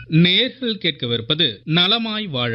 நேர்கள் கேட்கவிருப்பது நலமாய் வாழ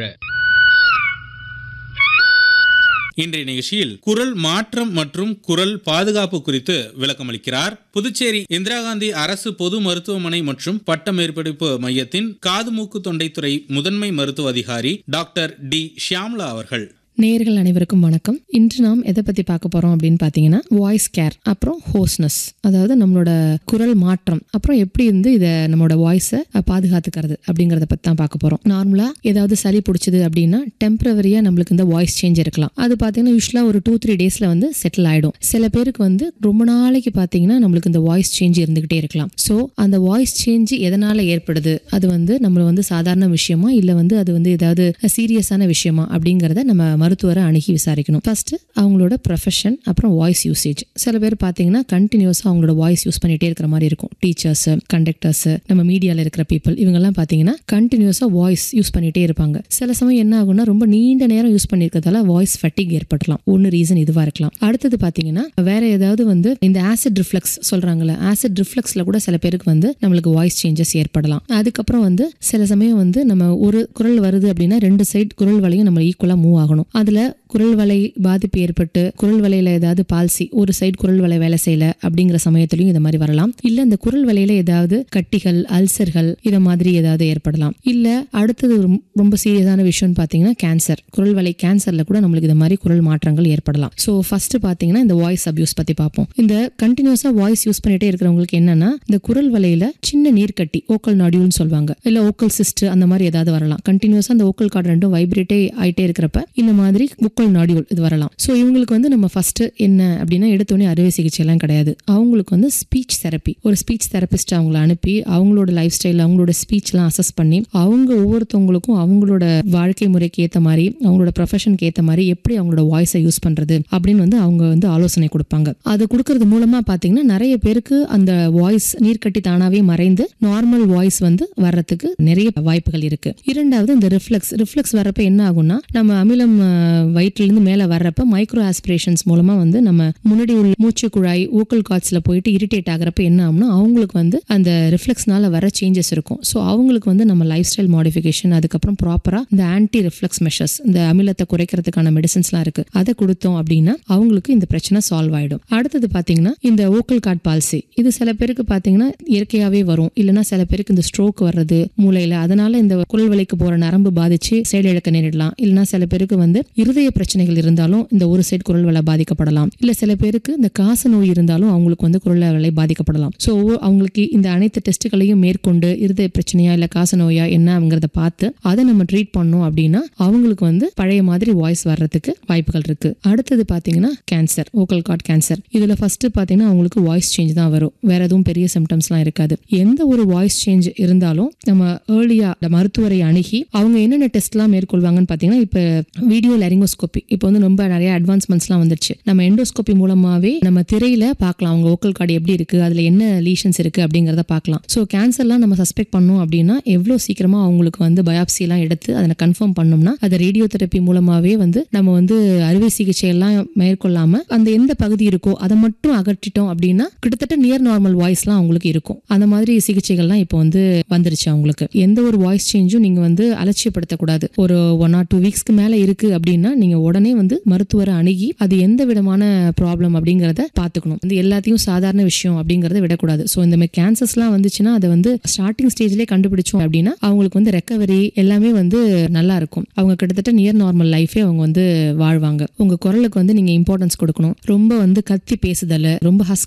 இன்றைய நிகழ்ச்சியில் குரல் மாற்றம் மற்றும் குரல் பாதுகாப்பு குறித்து விளக்கமளிக்கிறார் புதுச்சேரி இந்திரா காந்தி அரசு பொது மருத்துவமனை மற்றும் பட்ட மேற்படிப்பு மையத்தின் காது மூக்கு தொண்டைத்துறை முதன்மை மருத்துவ அதிகாரி டாக்டர் டி ஷியாம்லா அவர்கள் நேயர்கள் அனைவருக்கும் வணக்கம் இன்று நாம் எதை பத்தி பார்க்க போறோம் அப்படின்னு பார்த்தீங்கன்னா வாய்ஸ் கேர் அப்புறம் ஹோஸ்னஸ் அதாவது நம்மளோட குரல் மாற்றம் அப்புறம் எப்படி வந்து இதை நம்மளோட வாய்ஸை பாதுகாத்துக்கிறது அப்படிங்கறத பத்தி தான் பார்க்க போறோம் நார்மலா ஏதாவது சளி பிடிச்சது அப்படின்னா டெம்பரவரியா நம்மளுக்கு இந்த வாய்ஸ் சேஞ்ச் இருக்கலாம் அது பார்த்தீங்கன்னா யூஸ்வலா ஒரு டூ த்ரீ டேஸ்ல வந்து செட்டில் ஆயிடும் சில பேருக்கு வந்து ரொம்ப நாளைக்கு பார்த்தீங்கன்னா நம்மளுக்கு இந்த வாய்ஸ் சேஞ்ச் இருந்துகிட்டே இருக்கலாம் ஸோ அந்த வாய்ஸ் சேஞ்ச் எதனால ஏற்படுது அது வந்து நம்ம வந்து சாதாரண விஷயமா இல்லை வந்து அது வந்து ஏதாவது சீரியஸான விஷயமா அப்படிங்கிறத நம்ம மருத்துவரை அணுகி விசாரிக்கணும் ஃபர்ஸ்ட் அவங்களோட ப்ரொஃபஷன் அப்புறம் வாய்ஸ் யூசேஜ் சில பேர் பார்த்தீங்கன்னா கண்டினியூஸாக அவங்களோட வாய்ஸ் யூஸ் பண்ணிட்டே இருக்கிற மாதிரி இருக்கும் டீச்சர்ஸ் கண்டக்டர்ஸ் நம்ம மீடியாவில் இருக்கிற பீப்புள் இவங்கெல்லாம் பார்த்தீங்கன்னா கண்டினியூஸாக வாய்ஸ் யூஸ் பண்ணிட்டே இருப்பாங்க சில சமயம் என்ன ஆகும்னா ரொம்ப நீண்ட நேரம் யூஸ் பண்ணியிருக்கிறதால வாய்ஸ் ஃபட்டிக் ஏற்படலாம் ஒன்று ரீசன் இதுவாக இருக்கலாம் அடுத்தது பார்த்தீங்கன்னா வேற ஏதாவது வந்து இந்த ஆசிட் ரிஃப்ளெக்ஸ் சொல்றாங்கல்ல ஆசிட் ரிஃப்ளெக்ஸ்ல கூட சில பேருக்கு வந்து நம்மளுக்கு வாய்ஸ் சேஞ்சஸ் ஏற்படலாம் அதுக்கப்புறம் வந்து சில சமயம் வந்து நம்ம ஒரு குரல் வருது அப்படின்னா ரெண்டு சைடு குரல் வலையும் நம்ம ஈக்குவலா மூவ் ஆகணும் அதுல குரல் வலை பாதிப்பு ஏற்பட்டு குரல் வலையில ஏதாவது பால்சி ஒரு சைடு குரல் வலை வேலை செய்யல அப்படிங்கிற சமயத்திலையும் இந்த மாதிரி வரலாம் இல்ல இந்த குரல் வலையில ஏதாவது கட்டிகள் அல்சர்கள் இத மாதிரி ஏதாவது ஏற்படலாம் இல்ல அடுத்தது ரொம்ப- ரொம்ப சீரியஸான விஷயம்னு பாத்தீங்கன்னா கேன்சர் குரல் வலை கேன்சர்ல கூட நம்மளுக்கு இந்த மாதிரி குரல் மாற்றங்கள் ஏற்படலாம் ஸோ ஃபர்ஸ்ட் பாத்தீங்கன்னா இந்த வாய்ஸ் அபியூஸ் பத்தி பார்ப்போம் இந்த கண்டினியூஸா வாய்ஸ் யூஸ் பண்ணிட்டே இருக்கிறவங்களுக்கு என்னன்னா இந்த குரல் வலையில சின்ன நீர்க்கட்டி ஓக்கல் நாடியூல்னு சொல்லுவாங்க இல்ல ஓக்கல் சிஸ்ட் அந்த மாதிரி ஏதாவது வரலாம் கண்டினியூஸா அந்த ஓக்கல் கார்டு ரெண்டும் வைப்ரேட்டே ஆயிட்டே இருக்கிறப்ப இந்த மாதிரி ஓக்கல் நாடியூல் இது வரலாம் ஸோ இவங்களுக்கு வந்து நம்ம ஃபர்ஸ்ட் என்ன அப்படின்னா எடுத்தோடனே அறுவை சிகிச்சை எல்லாம் கிடையாது அவங்களுக்கு வந்து ஸ்பீச் தெரப்பி ஒரு ஸ்பீச் தெரபிஸ்ட் அவங்கள அனுப்பி அவங்களோட லைஃப் ஸ்டைல் அவங்களோட ஸ்பீச்லாம் அசஸ் பண்ணி அவங்க ஒவ்வொருத்தவங்களுக்கும் அவங்களோட வாழ்க்கை முறைக்கு ஏற்ற மாதிரி அவங்களோட ப்ரொஃபஷனுக்கு ஏற்ற மாதிரி எப்படி அவங்களோட வாய்ஸை யூஸ் பண்றது அப்படின்னு வந்து அவங்க வந்து ஆலோசனை கொடுப்பாங்க அது கொடுக்கறது மூலமா பாத்தீங்கன்னா நிறைய பேருக்கு அந்த வாய்ஸ் நீர்க்கட்டி தானாவே மறைந்து நார்மல் வாய்ஸ் வந்து வர்றதுக்கு நிறைய வாய்ப்புகள் இருக்கு இரண்டாவது இந்த ரிஃப்ளெக்ஸ் ரிஃப்ளெக்ஸ் வர்றப்ப என்ன ஆகும்னா நம்ம அமிலம் அஹ், வயிற்றுல இருந்து மேல வர்றப்ப மைக்ரோ ஆஸ்பிரேஷன்ஸ் மூலமா வந்து நம்ம முன்னாடி உள்ள மூச்சு குழாய் ஊக்கல் காட்ஸ்ல போயிட்டு இரிட்டேட் ஆகுறப்ப என்ன ஆகும்னா அவங்களுக்கு வந்து அந்த ரிஃப்ளெக்ஸ்னால வர சேஞ்சஸ் இருக்கும் ஸோ அவங்களுக்கு வந்து நம்ம லைஃப் ஸ்டைல் மாடிஃபிகேஷன் அதுக்கப்புறம் ப்ராப்பரா இந்த ஆன்டி ரிஃப்ளெக்ஸ் மெஷர்ஸ் இந்த அமிலத்தை குறைக்கிறதுக்கான மெடிசன்ஸ்லாம் இருக்கு அதை கொடுத்தோம் அப்படின்னா அவங்களுக்கு இந்த பிரச்சனை சால்வ் ஆயிடும் அடுத்தது பாத்தீங்கன்னா இந்த ஓக்கல் கார்ட் பால்சி இது சில பேருக்கு பாத்தீங்கன்னா இயற்கையாவே வரும் இல்லைன்னா சில பேருக்கு இந்த ஸ்ட்ரோக் வர்றது மூளையில அதனால இந்த குரல் வலைக்கு போற நரம்பு பாதிச்சு செயலிழக்க நேரிடலாம் இல்லைன்னா சில பேருக்கு வந்து இருதய பிரச்சனைகள் இருந்தாலும் இந்த ஒரு சைடு குரல் வலை பாதிக்கப்படலாம் இல்ல சில பேருக்கு இந்த காச நோய் இருந்தாலும் அவங்களுக்கு வந்து குரல் வலை பாதிக்கப்படலாம் ஸோ அவங்களுக்கு இந்த அனைத்து டெஸ்ட்டுகளையும் மேற்கொண்டு இருதய பிரச்சனையா இல்ல காச நோயா என்னங்கிறத பார்த்து அதை நம்ம ட்ரீட் பண்ணோம் அப்படின்னா அவங்களுக்கு வந்து பழைய மாதிரி வாய்ஸ் வர்றதுக்கு வாய்ப்புகள் இருக்கு அடுத்தது பாத்தீங்கன்னா கேன்சர் ஓக்கல் கார்ட் கேன்சர் இதுல ஃபர்ஸ்ட் பாத்தீங்கன்னா அவங்களுக்கு வாய்ஸ் சேஞ்ச் தான் வரும் வேற எதுவும் பெரிய சிம்டம்ஸ்லாம் இருக்காது எந்த ஒரு வாய்ஸ் சேஞ்ச் இருந்தாலும் நம்ம ஏர்லியா மருத்துவரை அணுகி அவங்க என்னென்ன டெஸ்ட்லாம் மேற்கொள்வாங்கன்னு பாத்தீங்கன்னா இப்ப வீடியோ லெரிங்கோஸ்கோபி இப்போ வந்து ரொம்ப நிறைய அட்வான்ஸ்மெண்ட்ஸ்லாம் வந்துருச்சு நம்ம எண்டோஸ்கோபி மூலமாவே நம்ம திரையில பார்க்கலாம் அவங்க ஓக்கல் கார்டு எப்படி இருக்கு அதுல என்ன லீஷன்ஸ் இருக்கு அப்படிங்கறத பார்க்கலாம் ஸோ கேன்சர்லாம் நம்ம சஸ்பெக்ட் பண்ணோம் அப்படின்னா எவ்வளோ சீக்கிரமா அவங்களுக்கு வந்து பயாப்சி எல்லாம் எடுத்து அதை கன்ஃபார்ம் பண்ணோம்னா அதை ரேடியோ தெரப்பி மூலமாவே வந்து நம்ம வந்து அறுவை சிகிச்சை எல்லாம் மேற்கொள்ளாம அந்த எந்த பகுதி இருக்கோ அதை மட்டும் அகற்றிட்டோம் அப்படின்னா கிட்டத்தட்ட நியர் நார்மல் வாய்ஸ்லாம் அவங்களுக்கு இருக்கும் அந்த மாதிரி சிகிச்சைகள்லாம் இப்போ வந்து வந்துருச்சு அவங்களுக்கு எந்த ஒரு வாய்ஸ் சேஞ்சும் நீங்க வந்து அலட்சியப்படுத்தக்கூடாது ஒரு ஒன் ஆர் டூ வீக்ஸ்க்கு மேல இருக்கு அப்படின்னா நீங்க உடனே வந்து மருத்துவரை அணுகி அது எந்த விதமான ப்ராப்ளம் அப்படிங்கறத பாத்துக்கணும் வந்து எல்லாத்தையும் சாதாரண விஷயம் அப்படிங்கறத விடக்கூடாது ஸோ இந்த மாதிரி கேன்சர்ஸ்லாம் வந்துச்சுன்னா அதை வந்து ஸ்டார்டிங் ஸ்டேஜ்லேயே கண்டுபிடிச்சோம் அப்படின்னா அவங்களுக்கு வந்து ரெக்கவரி எல்லாமே வந்து நல்லா இருக்கும் அவங்க கிட்டத்தட்ட நியர் நார்மல் லைஃபே அவங்க வந்து வாழ்வாங்க உங்க குரலுக்கு வந்து நீங்க இம்பார்ட்டன்ஸ் கொடுக்கணும் ரொம்ப வந்து கத்தி பேசுதல் ரொம்ப ஹஸ்கி